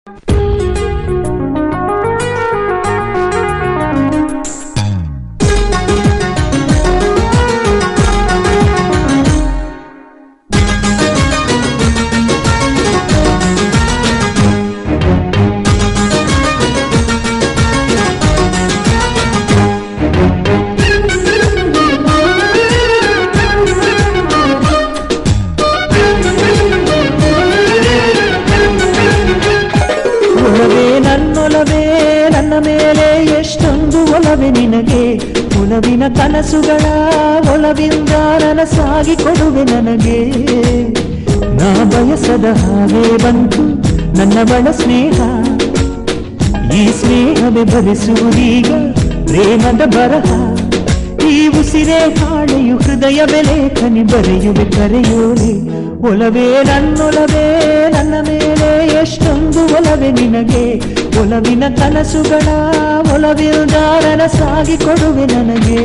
ಒಲವೇ ನನ್ನೊಲವೇ ನನ್ನ ಮೇಲೆ ಎಷ್ಟೊಂದು ಒಲವೆ ನಿನಗೆ ಒಲವಿನ ಕನಸುಗಳ ಒಲವಿಂದ ನನಸಾಗಿ ಕೊಡುವೆ ನನಗೆ ನಾ ಬಯಸದ ಹಾಗೆ ಬಂತು ನನ್ನ ಬಳ ಸ್ನೇಹ ಈ ಸ್ನೇಹವೇ ಭರಿಸುವುದೀಗ ಪ್ರೇಮದ ಬರಹ ಈ ಉಸಿರೇ ಹಾಳೆಯು ಹೃದಯ ಬೆಲೇಖನಿ ಬರೆಯುವೆ ಕರೆಯೋಲೆ ಒಲವೇ ನನ್ನೊಲವೇ ನನ್ನ ಮೇಲೆ ಎಷ್ಟೊಂದು ಒಲವೆ ನಿನಗೆ ಒಲವಿನ ಕನಸುಗಳ ಒಲವಿರುದಾರನ ಸಾಗಿ ಕೊಡುವೆ ನನಗೆ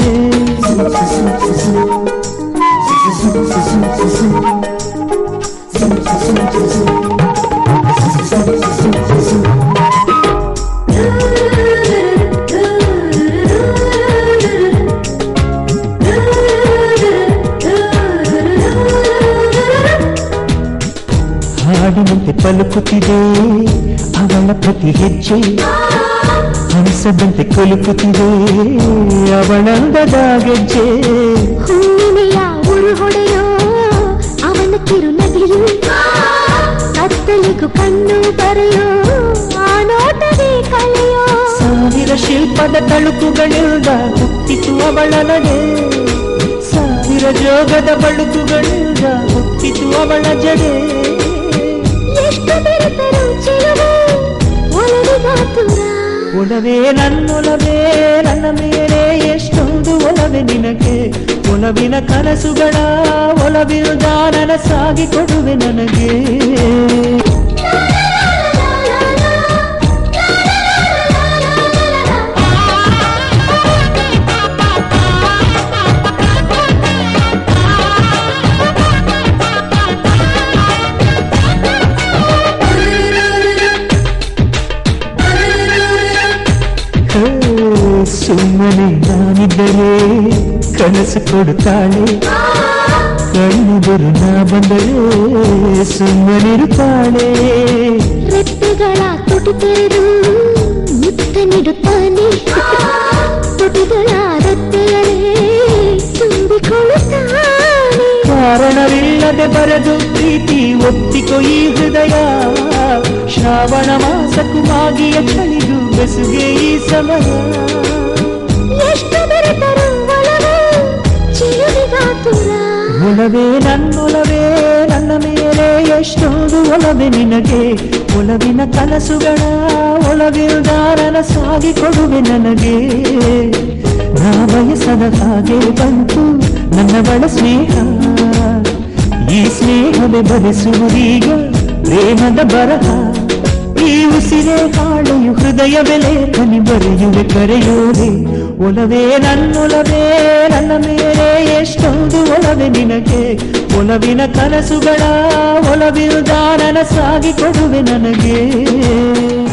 ಹಾಡಿನಂತೆ ಪಲುಕುತ್ತಿದೆ ಅವಳ ಪ್ರತಿ ಹೆಜ್ಜೆ ಹಂಸದಂತೆ ಕೊಲುಕುತ್ತಿದೆ ಅವಳಂದದ ಗೆಜ್ಜೆ ಹುಣ್ಣಿಮೆಯ ಉರು ಹೊಡೆಯೋ ಅವನ ಕಿರು ನಗಿಲು ಕತ್ತಲಿಗೂ ಕಣ್ಣು ಬರೆಯೋ ಆ ನೋಟವೇ ಕಳೆಯೋ ಸಾವಿರ ಶಿಲ್ಪದ ತಳುಕುಗಳಿಂದ ಹುಟ್ಟಿತು ಅವಳ ನಡೆ ಸಾವಿರ ಜೋಗದ ಬಳುಕುಗಳಿಂದ ಹುಟ್ಟಿತು ಅವಳ ಜಡೆ ಎಷ್ಟು ಬೆರೆತರು ಚೆಲುವು ಒಲವಿಗಾತುರ ಒಲವೇ ನನ್ನೊಲವೇ ನನ್ನ ಮೇಲೆ ಎಷ್ಟೊಂದು ಒಲವೆ ನಿನಗೆ ಒಲವಿನ ಕನಸುಗಳ ಒಲವಿರುದಾನನ ಸಾಗಿ ಕೊಡುವೆ ನನಗೆ ಹೇ, ಸುಮ್ಮನೆ ನಾನಿದ್ದರೆ ಕನಸು ಕೊಡುತ್ತಾಳೆ ಕಣ್ಣೆದುರು ನಾ ಬಂದರೆ ಸುಮ್ಮನಿರುತ್ತಾಳೆ ರೆಪ್ಪೆಗಳ ತುಟಿ ತೆರೆದು ಮುತ್ತ ನೀಡುತ್ತಾನೆ ತುಟಿಗಳ ರತ್ತೆಗಳೇ ತುಂಬಿಕೊಳ್ಳುತ್ತಾನೆ ಕಾರಣವಿಲ್ಲದೆ ಬರೆದು ಪ್ರೀತಿ ಒಪ್ಪಿಕೊ ಈ ಹೃದಯ ಶ್ರಾವಣ ಮಾಸಕ್ಕೂ ಮಾಗಿಯ ಚಳಿಗೂ ಬೆಸುಗೆ ಈ ಸಮಯ ಎಷ್ಟು ಬೆರೆತರು ಒಲವು ಚಿರುವಿಗಾತುರ ಒಲವೇ ನನ್ನೊಲವೇ ನನ್ನ ಮೇಲೆ ಎಷ್ಟೊಂದು ಒಲವೆ ನಿನಗೆ ಒಲವಿನ ಕನಸುಗಳ ಒಲವಿರುದಾರನ ಸಾಗಿ ಕೊಡುವೆ ನನಗೆ ನಾ ಬಯಸದ ಹಾಗೆ ಬಂತು ನನ್ನ ಬಳ ಸ್ನೇಹ ಈ ಸ್ನೇಹವೇ ಭರಿಸುವುದೀಗ ಪ್ರೇಮದ ಬರಹ ಈ ಉಸಿರೇ ಹಾಳೆಯು ಹೃದಯ ಬೆಲೆ ಕನಿ ಬರೆಯುವೆ ಕರೆಯೋದೆ ಒಲವೇ ನನ್ನೊಲವೇ ನನ್ನ ಮೇಲೆ ಎಷ್ಟೊಂದು ಒಲವೆ ನಿನಗೆ ಒಲವಿನ ಕನಸುಗಳ ಒಲವಿರುದಾನನ ಸಾಗಿ ಕೊಡುವೆ ನನಗೆ